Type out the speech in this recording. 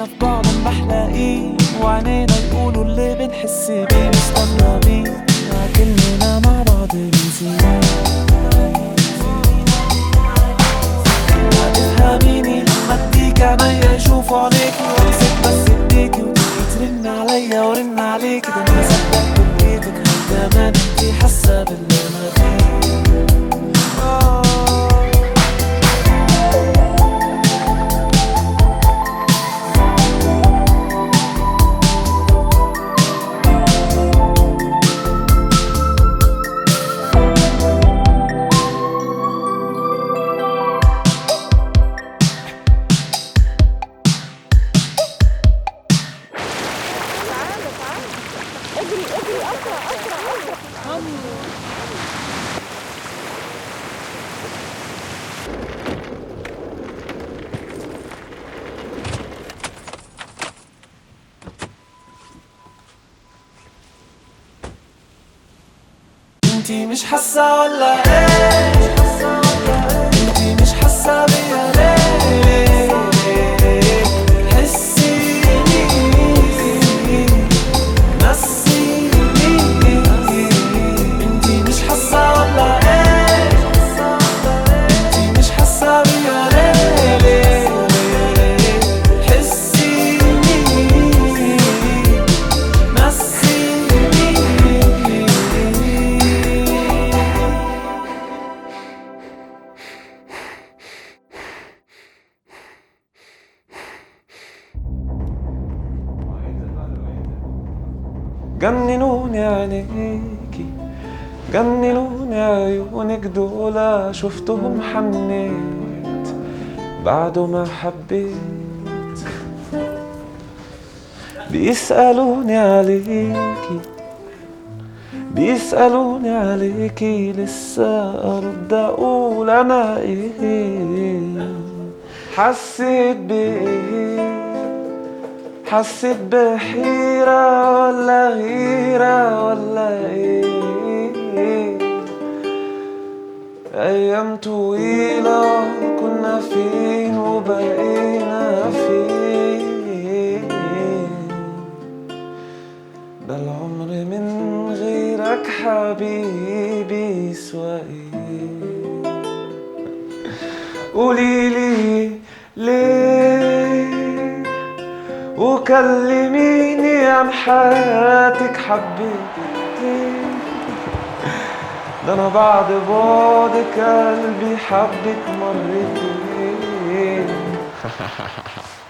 علينا في بعض محلاقين وعنينا يقولوا اللي بنحس بيه مستغربين مع كلنا مع بعض بنزيد تفهميني لما اديك عينيا يشوفوا عليكي وامسك بس ايديكي وتيجي ترن عليا ورن عليكي ده انا صدقت بايدك كمان انتي حاسه باللي انا فيه آه. تعالى تعالى اجري اجري اسرع اسرع اسرع انتي مش حاسة ولا ايه انتي مش حاسة بيا ليه حسيني نسيني انتي مش حاسة ولا ايه انتي مش حاسة بيا ليه حسيني نسيني جننوني عينيكي جننوني عيونك دول شفتهم حنيت بعد ما حبيت بيسألوني عليكي بيسألوني عليكي لسه أرد أقول أنا إيه حسيت بإيه حسيت بحيرة ولا غيرة ولا ايه أيام طويلة كنا فين وبقينا فين ده العمر من غيرك حبيبي يسوى ايه قوليلي ليه وكلميني عن حياتك حبيتك ليه ده انا بعد بعدك قلبي حبك مرتين